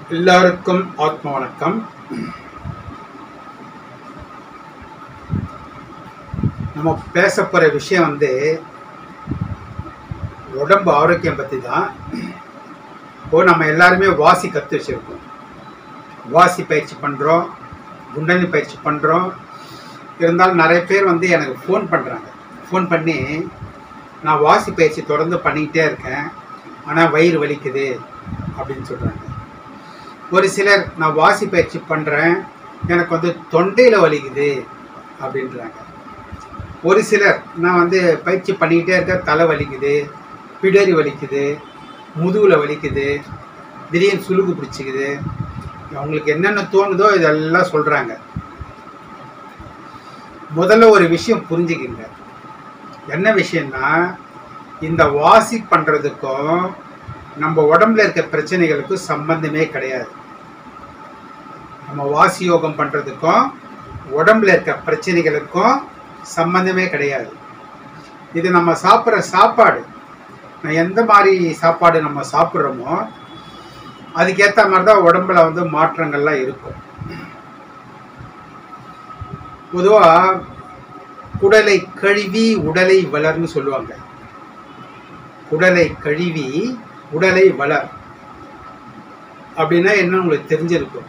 எல்லாருக்கும் ஆத்ம வணக்கம் நம்ம பேச போகிற விஷயம் வந்து உடம்பு ஆரோக்கியம் பற்றி தான் இப்போ நம்ம எல்லாருமே வாசி கற்று வச்சுருக்கோம் வாசி பயிற்சி பண்ணுறோம் குண்டலி பயிற்சி பண்ணுறோம் இருந்தாலும் நிறைய பேர் வந்து எனக்கு ஃபோன் பண்ணுறாங்க ஃபோன் பண்ணி நான் வாசி பயிற்சி தொடர்ந்து பண்ணிக்கிட்டே இருக்கேன் ஆனால் வயிறு வலிக்குது அப்படின்னு சொல்கிறாங்க ஒரு சிலர் நான் வாசி பயிற்சி பண்ணுறேன் எனக்கு வந்து தொண்டையில் வலிக்குது அப்படின்றாங்க ஒரு சிலர் நான் வந்து பயிற்சி பண்ணிக்கிட்டே இருக்கேன் தலை வலிக்குது பிடரி வலிக்குது முதுகில் வலிக்குது திடீர்னு சுளுக்கு பிடிச்சிக்குது அவங்களுக்கு என்னென்ன தோணுதோ இதெல்லாம் சொல்கிறாங்க முதல்ல ஒரு விஷயம் புரிஞ்சுக்கிங்க என்ன விஷயம்னா இந்த வாசி பண்ணுறதுக்கும் நம்ம உடம்புல இருக்க பிரச்சனைகளுக்கும் சம்பந்தமே கிடையாது நம்ம வாசி யோகம் பண்ணுறதுக்கும் உடம்புல இருக்க பிரச்சனைகளுக்கும் சம்பந்தமே கிடையாது இது நம்ம சாப்பிட்ற சாப்பாடு நான் எந்த மாதிரி சாப்பாடு நம்ம சாப்பிட்றோமோ அதுக்கேற்ற மாதிரி தான் உடம்புல வந்து மாற்றங்கள்லாம் இருக்கும் பொதுவாக குடலை கழுவி உடலை வளர்னு சொல்லுவாங்க குடலை கழுவி உடலை வளர் அப்படின்னா என்ன உங்களுக்கு தெரிஞ்சிருக்கும்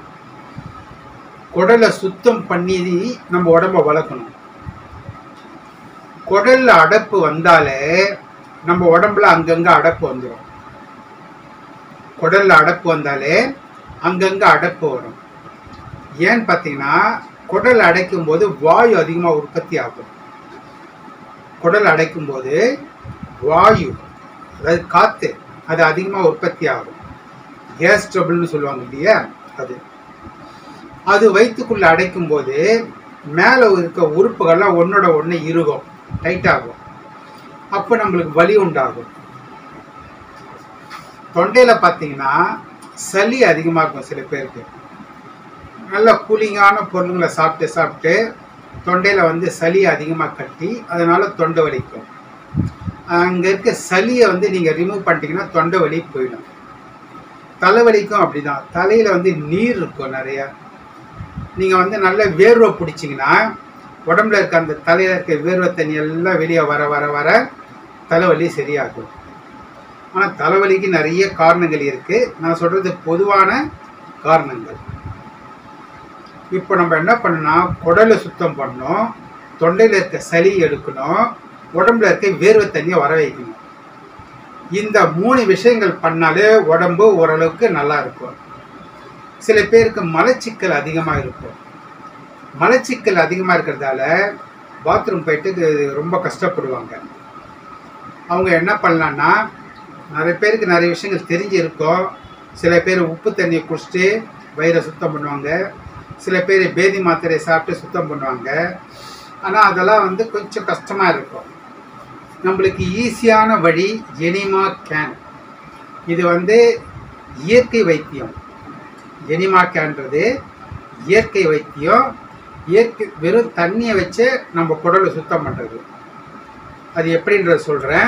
குடலை சுத்தம் பண்ணி நம்ம உடம்ப வளர்க்கணும் குடல்ல அடப்பு வந்தாலே நம்ம உடம்புல அங்கங்க அடப்பு வந்துடும் குடல்ல அடப்பு வந்தாலே அங்கங்க அடப்பு வரும் ஏன்னு பார்த்தீங்கன்னா குடல் அடைக்கும் போது வாயு அதிகமாக உற்பத்தி ஆகும் குடல் அடைக்கும் போது வாயு அதாவது காற்று அது அதிகமாக உற்பத்தி ஆகும் கேஸ் ட்ரபிள்னு சொல்லுவாங்க இல்லையா அது அது வயிற்றுக்குள்ளே அடைக்கும் போது மேலே இருக்க உறுப்புகள்லாம் ஒன்றோட ஒன்று இறுகும் டைட் ஆகும் அப்போ நம்மளுக்கு வலி உண்டாகும் தொண்டையில் பார்த்தீங்கன்னா சளி அதிகமாக இருக்கும் சில பேருக்கு நல்ல கூலிங்கான பொருளுங்களை சாப்பிட்டு சாப்பிட்டு தொண்டையில் வந்து சளி அதிகமாக கட்டி அதனால தொண்டை வலிக்கும் அங்கே இருக்க சளியை வந்து நீங்கள் ரிமூவ் பண்ணிட்டீங்கன்னா தொண்டை வலி போயிடும் தலைவலிக்கும் அப்படிதான் தலையில் வந்து நீர் இருக்கும் நிறையா நீங்கள் வந்து நல்ல வேர்வை பிடிச்சிங்கன்னா உடம்புல இருக்க அந்த தலையில் இருக்க வேர்வை தண்ணி எல்லாம் வெளியே வர வர வர தலைவலி சரியாகும் ஆனால் தலைவலிக்கு நிறைய காரணங்கள் இருக்குது நான் சொல்கிறது பொதுவான காரணங்கள் இப்போ நம்ம என்ன பண்ணணும்னா குடலை சுத்தம் பண்ணணும் தொண்டையில் இருக்க சளி எடுக்கணும் உடம்புல இருக்க வேர்வை தண்ணியை வர வைக்கணும் இந்த மூணு விஷயங்கள் பண்ணாலே உடம்பு ஓரளவுக்கு நல்லா இருக்கும் சில பேருக்கு மலச்சிக்கல் அதிகமாக இருக்கும் மலச்சிக்கல் அதிகமாக இருக்கிறதால பாத்ரூம் போயிட்டு ரொம்ப கஷ்டப்படுவாங்க அவங்க என்ன பண்ணலான்னா நிறைய பேருக்கு நிறைய விஷயங்கள் தெரிஞ்சு இருக்கும் சில பேர் உப்பு தண்ணியை குடிச்சிட்டு வயிறை சுத்தம் பண்ணுவாங்க சில பேர் பேதி மாத்திரையை சாப்பிட்டு சுத்தம் பண்ணுவாங்க ஆனால் அதெல்லாம் வந்து கொஞ்சம் கஷ்டமாக இருக்கும் நம்மளுக்கு ஈஸியான வழி எனிமா கேன் இது வந்து இயற்கை வைத்தியம் எனிமா கேன்றது இயற்கை வைத்தியம் இயற்கை வெறும் தண்ணியை வச்சு நம்ம குடலை சுத்தம் பண்ணுறது அது எப்படின்றத சொல்கிறேன்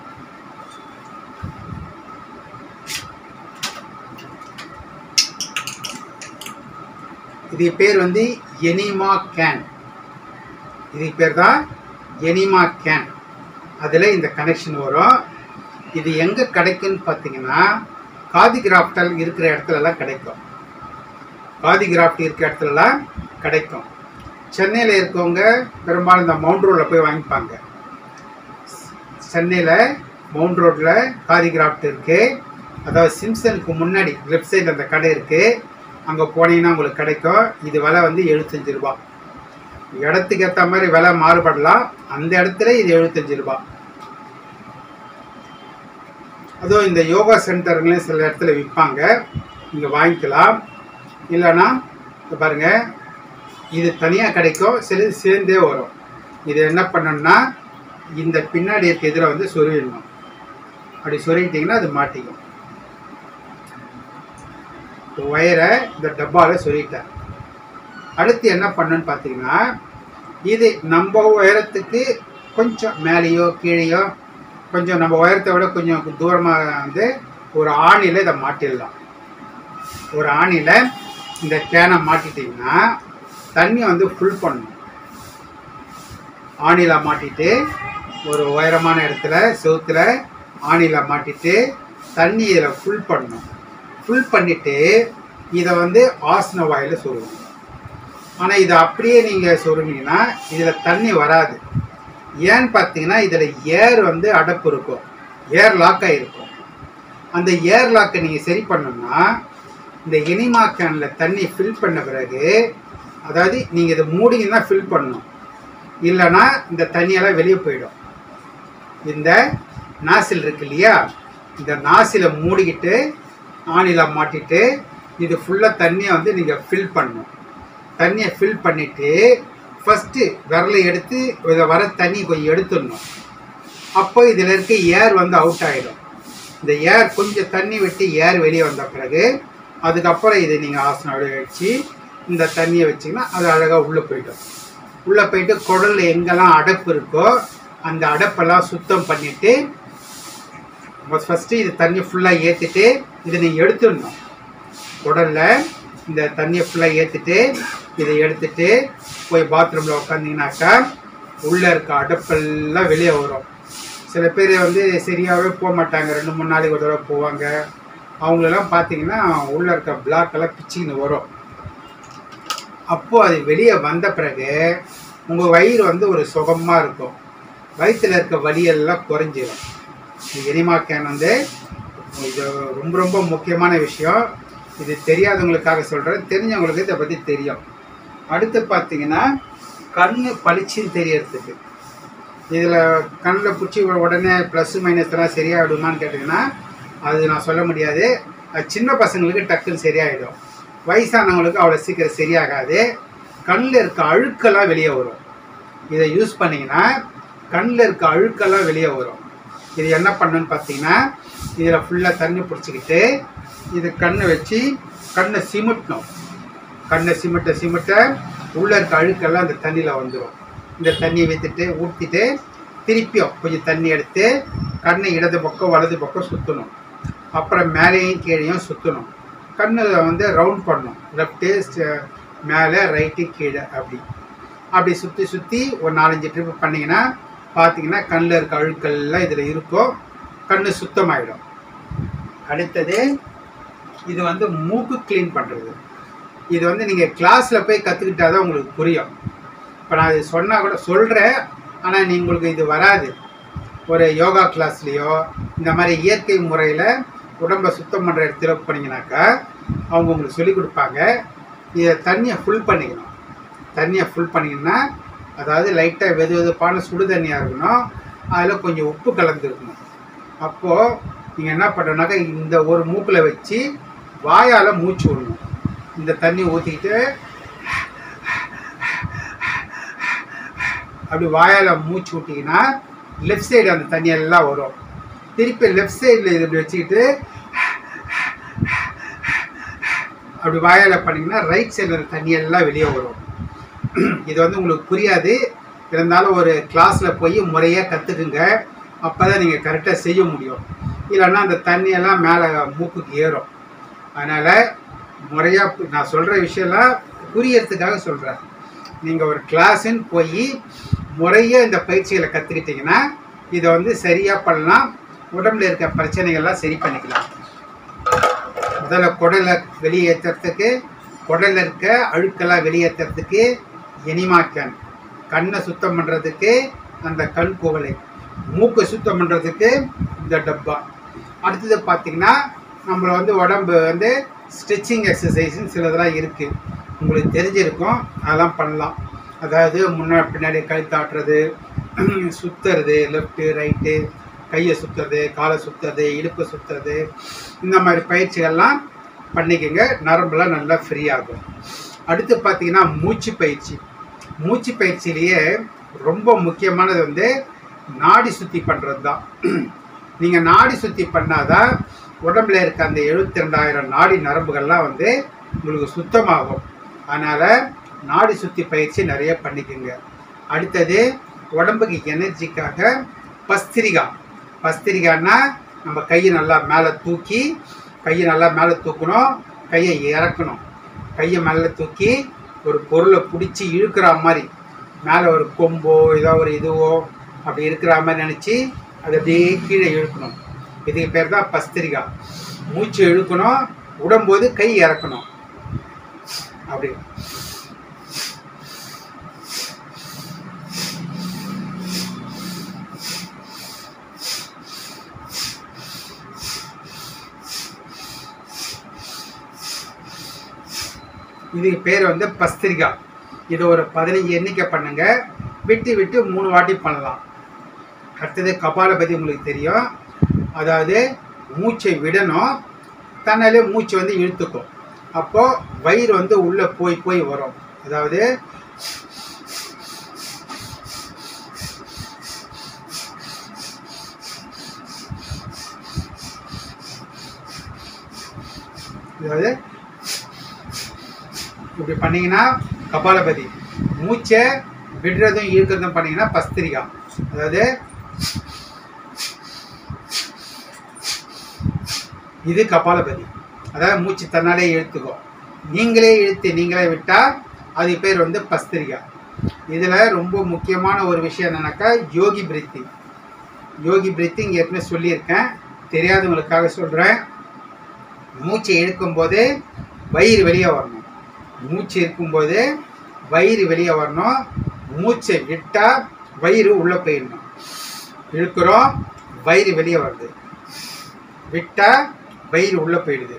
இது பேர் வந்து எனிமா கேன் இது பேர் தான் எனிமா கேன் அதில் இந்த கனெக்ஷன் வரும் இது எங்கே கிடைக்குன்னு பார்த்தீங்கன்னா காதி கிராஃப்டல் இருக்கிற இடத்துலலாம் கிடைக்கும் காதி கிராஃப்ட் இருக்கிற இடத்துலலாம் கிடைக்கும் சென்னையில் இருக்கவங்க பெரும்பாலும் இந்த மவுண்ட் ரோடில் போய் வாங்கிப்பாங்க சென்னையில் மவுண்ட் ரோட்டில் காதி கிராஃப்ட் இருக்குது அதாவது சிம்சனுக்கு முன்னாடி லெஃப்ட் சைடில் அந்த கடை இருக்குது அங்கே போனீங்கன்னா உங்களுக்கு கிடைக்கும் இது விலை வந்து எழுபத்தஞ்சு ரூபா இடத்துக்கு ஏற்ற மாதிரி விலை மாறுபடலாம் அந்த இடத்துல இது எழுபத்தஞ்சு ரூபா அதுவும் இந்த யோகா சென்டருங்களையும் சில இடத்துல விற்பாங்க இங்கே வாங்கிக்கலாம் இல்லைன்னா இப்போ பாருங்கள் இது தனியாக கிடைக்கும் சில சேர்ந்தே வரும் இது என்ன பண்ணணும்னா இந்த பின்னாடி இருக்க இதில் வந்து சொருவிடணும் அப்படி சொருகிட்டிங்கன்னா அது மாட்டிக்கும் ஒயரை இந்த டப்பாவில் சொருகிட்டேன் அடுத்து என்ன பண்ணுன்னு பார்த்தீங்கன்னா இது நம்ம உயரத்துக்கு கொஞ்சம் மேலேயோ கீழேயோ கொஞ்சம் நம்ம உயரத்தை விட கொஞ்சம் தூரமாக வந்து ஒரு ஆணியில் இதை மாட்டிடலாம் ஒரு ஆணியில் இந்த கேனை மாட்டிட்டிங்கன்னா தண்ணி வந்து ஃபுல் பண்ணணும் ஆணியில் மாட்டிட்டு ஒரு உயரமான இடத்துல செவுத்துல ஆணியில் மாட்டிட்டு தண்ணி இதில் ஃபுல் பண்ணணும் ஃபுல் பண்ணிவிட்டு இதை வந்து ஆசன வாயில் சொருகணும் ஆனால் இதை அப்படியே நீங்கள் சொருங்கினீங்கன்னா இதில் தண்ணி வராது ஏன்னு பார்த்தீங்கன்னா இதில் ஏர் வந்து அடப்பு இருக்கும் ஏர் லாக் ஆகிருக்கும் அந்த ஏர் லாக்கை நீங்கள் சரி பண்ணணும்னா இந்த எனிமா கேனில் தண்ணி ஃபில் பண்ண பிறகு அதாவது நீங்கள் இதை மூடிங்கன்னா ஃபில் பண்ணணும் இல்லைன்னா இந்த தண்ணியெல்லாம் வெளியே போயிடும் இந்த நாசில் இருக்கு இல்லையா இந்த நாசிலை மூடிக்கிட்டு ஆணியில் மாட்டிட்டு இது ஃபுல்லாக தண்ணியை வந்து நீங்கள் ஃபில் பண்ணணும் தண்ணியை ஃபில் பண்ணிவிட்டு ஃபஸ்ட்டு விரலை எடுத்து இதில் வர தண்ணி கொஞ்சம் எடுத்துடணும் அப்போ இதில் இருக்க ஏர் வந்து அவுட் ஆகிடும் இந்த ஏர் கொஞ்சம் தண்ணி விட்டு ஏர் வெளியே வந்த பிறகு அதுக்கப்புறம் இதை நீங்கள் ஆசனம் அப்படியே வச்சு இந்த தண்ணியை வச்சிங்கன்னா அது அழகாக உள்ளே போயிடும் உள்ளே போயிட்டு குடலில் எங்கெல்லாம் அடைப்பு இருக்கோ அந்த அடைப்பெல்லாம் சுத்தம் பண்ணிவிட்டு ஃபஸ்ட்டு இது தண்ணி ஃபுல்லாக ஏற்றிட்டு இதை நீங்கள் எடுத்துடணும் குடலில் இந்த தண்ணியை ஃபுல்லாக ஏற்றிட்டு இதை எடுத்துட்டு போய் பாத்ரூமில் உட்காந்திங்கனாக்கா உள்ளே இருக்க அடைப்பெல்லாம் வெளியே வரும் சில பேர் வந்து சரியாகவே போக மாட்டாங்க ரெண்டு மூணு நாளைக்கு ஒரு தடவை போவாங்க அவங்களெல்லாம் பார்த்தீங்கன்னா உள்ளே இருக்க பிளாக் எல்லாம் பிச்சின்னு வரும் அப்போது அது வெளியே வந்த பிறகு உங்கள் வயிறு வந்து ஒரு சுகமாக இருக்கும் வயிற்றில் இருக்க வலியெல்லாம் குறைஞ்சிடும் எனிமா கேன் வந்து இது ரொம்ப ரொம்ப முக்கியமான விஷயம் இது தெரியாதவங்களுக்காக சொல்கிறேன் தெரிஞ்சவங்களுக்கு இதை பற்றி தெரியும் அடுத்து பார்த்தீங்கன்னா கண் பளிச்சுன்னு தெரியறதுக்கு இதில் கண்ணில் பிடிச்சி உடனே ப்ளஸ் மைனஸ்லாம் சரியாயிடுமான்னு கேட்டிங்கன்னா அது நான் சொல்ல முடியாது அது சின்ன பசங்களுக்கு டக்குன்னு சரியாயிடும் வயசானவங்களுக்கு அவ்வளோ சீக்கிரம் சரியாகாது கண்ணில் இருக்க அழுக்கெல்லாம் வெளியே வரும் இதை யூஸ் பண்ணிங்கன்னா கண்ணில் இருக்க அழுக்கெல்லாம் வெளியே வரும் இது என்ன பண்ணுன்னு பார்த்தீங்கன்னா இதில் ஃபுல்லாக தண்ணி பிடிச்சிக்கிட்டு இது கண்ணை வச்சு கண்ணை சிமிட்டணும் கண்ணை சிமிட்ட சிமிட்ட உள்ளே இருக்க அழுக்கெல்லாம் அந்த தண்ணியில் வந்துடும் இந்த தண்ணியை வைத்துட்டு ஊற்றிட்டு திருப்பியும் கொஞ்சம் தண்ணி எடுத்து கண்ணை இடது பக்கம் வலது பக்கம் சுற்றணும் அப்புறம் மேலேயும் கீழேயும் சுற்றணும் கண்ணில் வந்து ரவுண்ட் பண்ணணும் லெஃப்ட்டு மேலே ரைட்டு கீழே அப்படி அப்படி சுற்றி சுற்றி ஒரு நாலஞ்சு ட்ரிப் பண்ணிங்கன்னா பார்த்தீங்கன்னா கண்ணில் இருக்க அழுக்கெல்லாம் இதில் இருக்கும் கண் சுத்தமாயிடும் அடுத்தது இது வந்து மூக்கு க்ளீன் பண்ணுறது இது வந்து நீங்கள் கிளாஸில் போய் கற்றுக்கிட்டா தான் உங்களுக்கு புரியும் இப்போ நான் இது சொன்னால் கூட சொல்கிறேன் ஆனால் நீ உங்களுக்கு இது வராது ஒரு யோகா கிளாஸ்லேயோ இந்த மாதிரி இயற்கை முறையில் உடம்பை சுத்தம் பண்ணுற இடத்துல போனீங்கன்னாக்கா அவங்க உங்களுக்கு சொல்லிக் கொடுப்பாங்க இதை தண்ணியை ஃபுல் பண்ணிக்கணும் தண்ணியை ஃபுல் பண்ணிங்கன்னா அதாவது லைட்டாக வெது வெதுப்பான சுடு தண்ணியாக இருக்கணும் அதில் கொஞ்சம் உப்பு கலந்துருக்கணும் அப்போது நீங்கள் என்ன பண்ணுறனாக்கா இந்த ஒரு மூக்கில் வச்சு வாயால் மூச்சு விடணும் இந்த தண்ணி ஊற்றிக்கிட்டு அப்படி வாயால் மூச்சு விட்டிங்கன்னா லெஃப்ட் சைடு அந்த தண்ணி எல்லாம் வரும் திருப்பி லெஃப்ட் சைடில் இது இப்படி வச்சுக்கிட்டு அப்படி வாயால் பண்ணிங்கன்னா ரைட் சைடில் அந்த தண்ணி எல்லாம் வெளியே வரும் இது வந்து உங்களுக்கு புரியாது இருந்தாலும் ஒரு கிளாஸில் போய் முறையாக கற்றுக்குங்க அப்போ தான் நீங்கள் கரெக்டாக செய்ய முடியும் இல்லைன்னா அந்த தண்ணியெல்லாம் மேலே மூக்குக்கு ஏறும் அதனால் முறையாக நான் சொல்கிற விஷயம்லாம் புரியறதுக்காக சொல்கிறேன் நீங்கள் ஒரு கிளாஸுன்னு போய் முறையாக இந்த பயிற்சிகளை கற்றுக்கிட்டிங்கன்னா இதை வந்து சரியாக பண்ணலாம் உடம்புல இருக்க பிரச்சனைகள்லாம் சரி பண்ணிக்கலாம் முதல்ல குடலை வெளியேற்றுறதுக்கு குடலில் இருக்க அழுக்கெல்லாம் வெளியேற்றுறதுக்கு எனிமா கேன் கண்ணை சுத்தம் பண்ணுறதுக்கு அந்த கண் குவளை மூக்கை சுத்தம் பண்ணுறதுக்கு இந்த டப்பா அடுத்தது பார்த்திங்கன்னா நம்மளை வந்து உடம்பு வந்து ஸ்ட்ரெச்சிங் எக்ஸசைஸ்னு சிலதெல்லாம் இருக்குது உங்களுக்கு தெரிஞ்சிருக்கும் அதெல்லாம் பண்ணலாம் அதாவது முன்ன பின்னாடி கழுத்தாட்டுறது சுற்றுறது லெஃப்ட்டு ரைட்டு கையை சுற்றுறது காலை சுற்றுறது இடுப்பை சுற்றுறது இந்த மாதிரி பயிற்சிகள்லாம் பண்ணிக்கோங்க நரம்புலாம் நல்லா ஃப்ரீ ஆகும் அடுத்து பார்த்தீங்கன்னா மூச்சு பயிற்சி மூச்சு பயிற்சியிலேயே ரொம்ப முக்கியமானது வந்து நாடி சுத்தி பண்ணுறது தான் நீங்கள் நாடி சுத்தி பண்ணாதான் உடம்புல இருக்க அந்த எழுபத்தி ரெண்டாயிரம் நாடி நரம்புகள்லாம் வந்து உங்களுக்கு சுத்தமாகும் அதனால் நாடி சுத்தி பயிற்சி நிறைய பண்ணிக்கோங்க அடுத்தது உடம்புக்கு எனர்ஜிக்காக பஸ்திரிகா பஸ்திரிகான்னா நம்ம கையை நல்லா மேலே தூக்கி கையை நல்லா மேலே தூக்கணும் கையை இறக்கணும் கையை மேலே தூக்கி ஒரு பொருளை பிடிச்சி இழுக்கிற மாதிரி மேலே ஒரு கொம்போ ஏதோ ஒரு இதுவோ அப்படி இருக்கிற மாதிரி நினச்சி அதை அப்படியே கீழே இழுக்கணும் இதுக்கு பேர் தான் பஸ்திரிகா மூச்சு இழுக்கணும் விடும்போது கை இறக்கணும் அப்படி இதுக்கு பேர் வந்து பஸ்திரிகா இது ஒரு பதினஞ்சு எண்ணிக்கை பண்ணுங்க விட்டு விட்டு மூணு வாட்டி பண்ணலாம் அடுத்தது கபாலபதி உங்களுக்கு தெரியும் அதாவது மூச்சை விடணும் தன்னாலே மூச்சு வந்து இழுத்துக்கும் அப்போ வயிறு வந்து உள்ளே போய் போய் வரும் அதாவது அதாவது இப்படி பண்ணீங்கன்னா கபாலபதி மூச்சை விடுறதும் இழுக்கிறதும் பண்ணீங்கன்னா பஸ்திரிகா அதாவது இது கபாலபதி அதாவது மூச்சு தன்னாலே இழுத்துக்கும் நீங்களே இழுத்து நீங்களே விட்டால் அது பேர் வந்து பஸ்திரிகா இதில் ரொம்ப முக்கியமான ஒரு விஷயம் என்னன்னாக்கா யோகி பிரீத்திங் யோகி பிரீத்திங் ஏற்கனவே சொல்லியிருக்கேன் தெரியாதவங்களுக்காக சொல்கிறேன் மூச்சை இழுக்கும்போது வயிறு வெளியே வரணும் மூச்சு இருக்கும்போது வயிறு வெளியே வரணும் மூச்சை விட்டால் வயிறு உள்ளே போயிடணும் இழுக்கிறோம் வயிறு வெளியே வருது விட்டால் வயிறு உள்ளே போயிடுது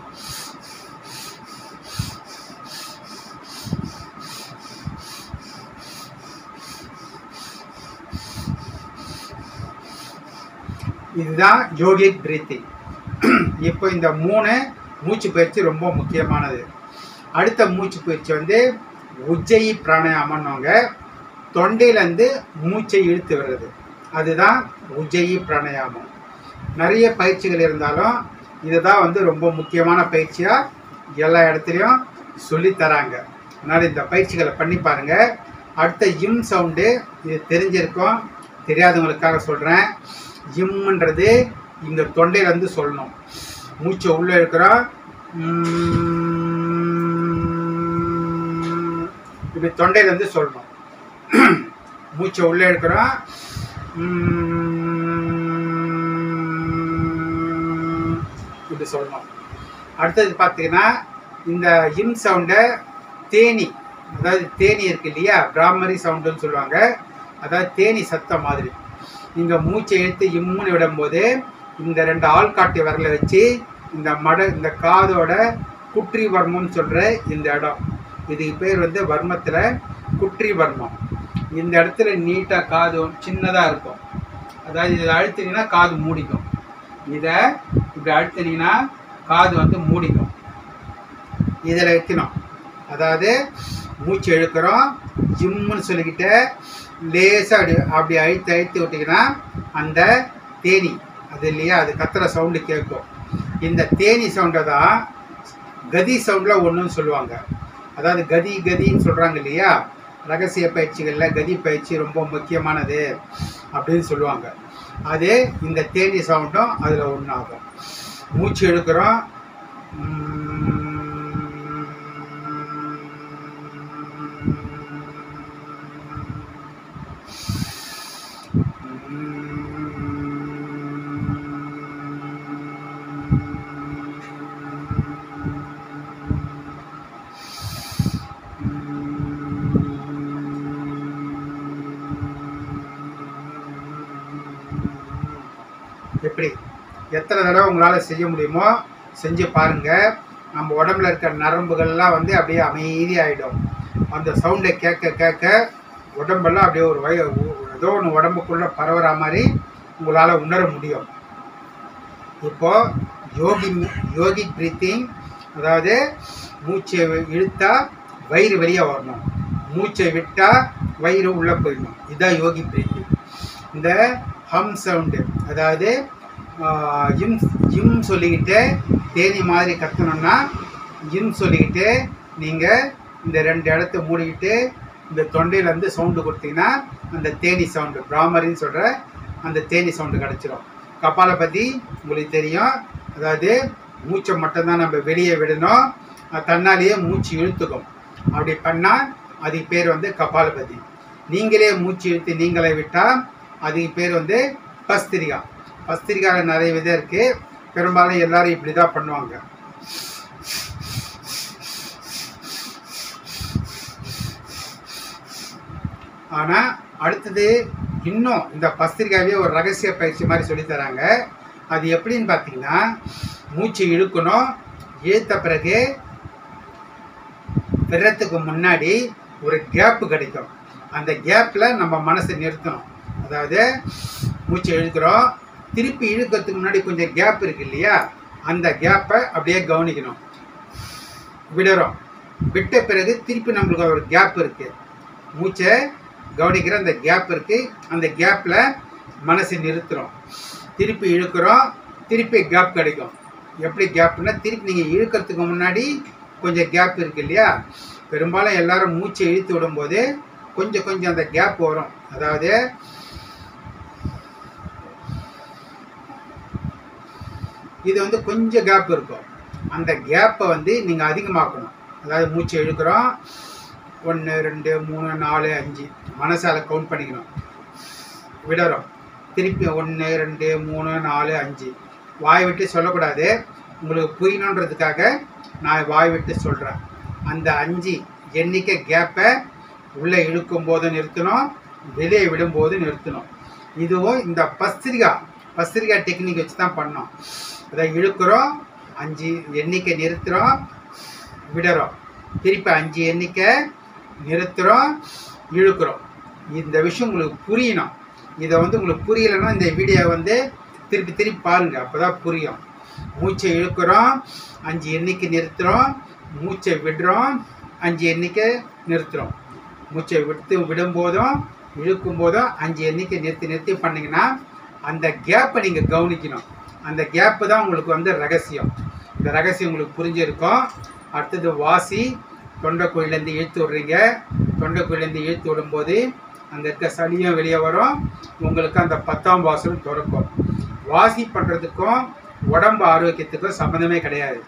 இதுதான் யோகிக் பிரீத்திங் இப்போ இந்த மூணு மூச்சு பயிற்சி ரொம்ப முக்கியமானது அடுத்த மூச்சு பயிற்சி வந்து உஜ்ஜயி பிராணாயாமன்னுவாங்க தொண்டையிலேருந்து மூச்சை இழுத்து வர்றது அதுதான் உஜ்ஜயி பிராணாயாமம் நிறைய பயிற்சிகள் இருந்தாலும் இதுதான் வந்து ரொம்ப முக்கியமான பயிற்சியாக எல்லா இடத்துலையும் சொல்லித் தராங்க அதனால் இந்த பயிற்சிகளை பண்ணி பாருங்கள் அடுத்த இம் சவுண்டு இது தெரிஞ்சிருக்கும் தெரியாதவங்களுக்காக சொல்கிறேன் இம்ன்றது இந்த தொண்டையிலேருந்து சொல்லணும் மூச்சை உள்ளே இருக்கிறோம் இப்படி தொண்டையிலேருந்து சொல்லணும் மூச்சை உள்ளே எடுக்கிறோம் இப்படி சொல்லணும் அடுத்தது பார்த்தீங்கன்னா இந்த இம் சவுண்டை தேனி அதாவது தேனி இருக்கு இல்லையா பிராமரி சவுண்டுன்னு சொல்லுவாங்க அதாவது தேனி சத்தம் மாதிரி நீங்கள் மூச்சை இழுத்து இம்முன்னு விடும்போது இந்த ரெண்டு ஆள்காட்டி விரலை வச்சு இந்த மட இந்த காதோட குற்றி வர்மம்னு சொல்கிற இந்த இடம் இதுக்கு பேர் வந்து வர்மத்தில் குற்றி வர்மம் இந்த இடத்துல நீட்டாக காது சின்னதாக இருக்கும் அதாவது இதை அழுத்தினீங்கன்னா காது மூடிக்கும் இதை இப்படி அழுத்தினீங்கன்னா காது வந்து மூடிக்கும் இதில் வைக்கணும் அதாவது மூச்சு இழுக்கிறோம் ஜிம்முன்னு சொல்லிக்கிட்டு லேசாக அப்படி அப்படி அழுத்தி அழுத்தி விட்டிங்கன்னா அந்த தேனி அது இல்லையா அது கத்துற சவுண்டு கேட்கும் இந்த தேனி சவுண்டை தான் கதி சவுண்டில் ஒன்றுன்னு சொல்லுவாங்க அதாவது கதி கதின்னு சொல்கிறாங்க இல்லையா ரகசிய பயிற்சிகளில் கதி பயிற்சி ரொம்ப முக்கியமானது அப்படின்னு சொல்லுவாங்க அது இந்த தேனி சவுண்டும் அதில் ஒன்றாகும் மூச்சு எடுக்கிறோம் எப்படி எத்தனை தடவை உங்களால் செய்ய முடியுமோ செஞ்சு பாருங்கள் நம்ம உடம்புல இருக்கிற நரம்புகள்லாம் வந்து அப்படியே அமைதியாகிடும் அந்த சவுண்டை கேட்க கேட்க உடம்பெல்லாம் அப்படியே ஒரு வய ஏதோ ஒன்று உடம்புக்குள்ளே பரவுற மாதிரி உங்களால் உணர முடியும் இப்போ யோகி யோகி பிரீத்திங் அதாவது மூச்சை இழுத்தா வயிறு வெளியே வரணும் மூச்சை விட்டால் வயிறு உள்ளே போயிடணும் இதுதான் யோகி பிரீத்திங் இந்த ஹம் சவுண்டு அதாவது ஆஹ், இம் இம் சொல்லிக்கிட்டு தேனி மாதிரி கத்தணும்னா இம் சொல்லிக்கிட்டு நீங்கள் இந்த ரெண்டு இடத்த மூடிக்கிட்டு இந்த தொண்டையிலேருந்து சவுண்டு கொடுத்தீங்கன்னா அந்த தேனி சவுண்டு பிராமரின்னு சொல்கிற அந்த தேனி சவுண்டு கிடச்சிரும் கபாலை பற்றி உங்களுக்கு தெரியும் அதாவது மூச்சை மட்டும்தான் நம்ம வெளியே விடணும் அது தன்னாலேயே மூச்சு இழுத்துக்கும் அப்படி பண்ணால் அதுக்கு பேர் வந்து கபாலபதி நீங்களே மூச்சு இழுத்து நீங்களே விட்டால் அதுக்கு பேர் வந்து பஸ்திரிகா பஸ்திரிகாவில் நிறைய விதம் இருக்குது பெரும்பாலும் எல்லாரும் இப்படி தான் பண்ணுவாங்க ஆனால் அடுத்தது இன்னும் இந்த பஸ்திரிக்காவே ஒரு ரகசிய பயிற்சி மாதிரி சொல்லித் தராங்க அது எப்படின்னு பார்த்தீங்கன்னா மூச்சு இழுக்கணும் இழுத்த பிறகு விடுறதுக்கு முன்னாடி ஒரு கேப்பு கிடைக்கும் அந்த கேப்பில் நம்ம மனசை நிறுத்தணும் அதாவது மூச்சை இழுக்கிறோம் திருப்பி இழுக்கிறதுக்கு முன்னாடி கொஞ்சம் கேப் இருக்கு இல்லையா அந்த கேப்பை அப்படியே கவனிக்கணும் விடுறோம் விட்ட பிறகு திருப்பி நம்மளுக்கு ஒரு கேப் இருக்கு மூச்சை கவனிக்கிற அந்த கேப் இருக்கு அந்த கேப்பில் மனசை நிறுத்துறோம் திருப்பி இழுக்கிறோம் திருப்பி கேப் கிடைக்கும் எப்படி கேப்னா திருப்பி நீங்கள் இழுக்கிறதுக்கு முன்னாடி கொஞ்சம் கேப் இருக்கு இல்லையா பெரும்பாலும் எல்லாரும் மூச்சை இழுத்து விடும்போது கொஞ்சம் கொஞ்சம் அந்த கேப் வரும் அதாவது இது வந்து கொஞ்சம் கேப் இருக்கும் அந்த கேப்பை வந்து நீங்கள் அதிகமாக்கணும் அதாவது மூச்சை இழுக்கிறோம் ஒன்று ரெண்டு மூணு நாலு அஞ்சு மனசால் கவுண்ட் பண்ணிக்கணும் விடுறோம் திருப்பி ஒன்று ரெண்டு மூணு நாலு அஞ்சு வாய் விட்டு சொல்லக்கூடாது உங்களுக்கு புரியணுன்றதுக்காக நான் வாய் விட்டு சொல்கிறேன் அந்த அஞ்சு எண்ணிக்கை கேப்பை உள்ளே இழுக்கும் போது நிறுத்தணும் வெளியே விடும்போது நிறுத்தணும் இதுவும் இந்த பஸ்திரிகா பஸ்திரிகா டெக்னிக் வச்சு தான் பண்ணோம் அதை இழுக்கிறோம் அஞ்சு எண்ணிக்கை நிறுத்துகிறோம் விடுறோம் திருப்பி அஞ்சு எண்ணிக்கை நிறுத்துகிறோம் இழுக்கிறோம் இந்த விஷயம் உங்களுக்கு புரியணும் இதை வந்து உங்களுக்கு புரியலைன்னா இந்த வீடியோ வந்து திருப்பி திருப்பி பாருங்கள் அப்போ தான் புரியும் மூச்சை இழுக்கிறோம் அஞ்சு எண்ணிக்கை நிறுத்துகிறோம் மூச்சை விடுறோம் அஞ்சு எண்ணிக்கை நிறுத்துகிறோம் மூச்சை விட்டு விடும்போதும் இழுக்கும் போதும் அஞ்சு எண்ணிக்கை நிறுத்தி நிறுத்தி பண்ணிங்கன்னா அந்த கேப்பை நீங்கள் கவனிக்கணும் அந்த கேப்பு தான் உங்களுக்கு வந்து ரகசியம் இந்த ரகசியம் உங்களுக்கு புரிஞ்சிருக்கும் அடுத்தது வாசி தொண்டைக்குழிலேருந்து இழுத்து விடுறீங்க தொண்டைக்குழிலேருந்து இழுத்து விடும்போது அங்கே இருக்க சளியும் வெளியே வரும் உங்களுக்கு அந்த பத்தாம் வாசலும் திறக்கும் வாசி பண்ணுறதுக்கும் உடம்பு ஆரோக்கியத்துக்கும் சம்மந்தமே கிடையாது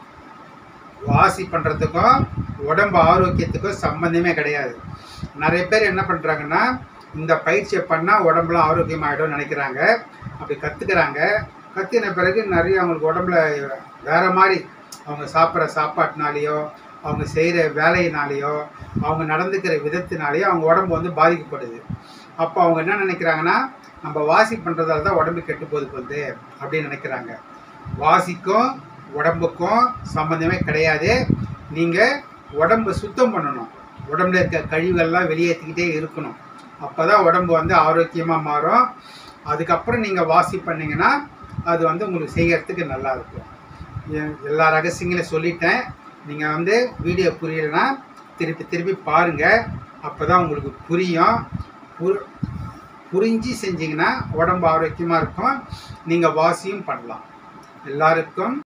வாசி பண்ணுறதுக்கும் உடம்பு ஆரோக்கியத்துக்கும் சம்மந்தமே கிடையாது நிறைய பேர் என்ன பண்ணுறாங்கன்னா இந்த பயிற்சியை பண்ணால் உடம்புலாம் ஆரோக்கியமாகிடும்னு நினைக்கிறாங்க அப்படி கற்றுக்கிறாங்க கற்றுன பிறகு நிறைய அவங்களுக்கு உடம்புல வேறு மாதிரி அவங்க சாப்பிட்ற சாப்பாட்டினாலேயோ அவங்க செய்கிற வேலையினாலேயோ அவங்க நடந்துக்கிற விதத்தினாலேயோ அவங்க உடம்பு வந்து பாதிக்கப்படுது அப்போ அவங்க என்ன நினைக்கிறாங்கன்னா நம்ம வாசி பண்ணுறதால தான் உடம்பு கெட்டு போகுது வந்து அப்படின்னு நினைக்கிறாங்க வாசிக்கும் உடம்புக்கும் சம்மந்தமே கிடையாது நீங்கள் உடம்பை சுத்தம் பண்ணணும் உடம்புல இருக்க கழிவுகள்லாம் வெளியேற்றிக்கிட்டே இருக்கணும் அப்போ தான் உடம்பு வந்து ஆரோக்கியமாக மாறும் அதுக்கப்புறம் நீங்கள் வாசி பண்ணீங்கன்னா அது வந்து உங்களுக்கு செய்யறதுக்கு நல்லா இருக்கும் எ- எல்லா ரகசியங்களையும் சொல்லிட்டேன் நீங்கள் வந்து வீடியோ புரியலைன்னா திருப்பி திருப்பி பாருங்கள் அப்போ தான் உங்களுக்கு புரியும் புரி புரிஞ்சு செஞ்சீங்கன்னா உடம்பு ஆரோக்கியமாக இருக்கும் நீங்கள் வாசியும் பண்ணலாம் எல்லாருக்கும்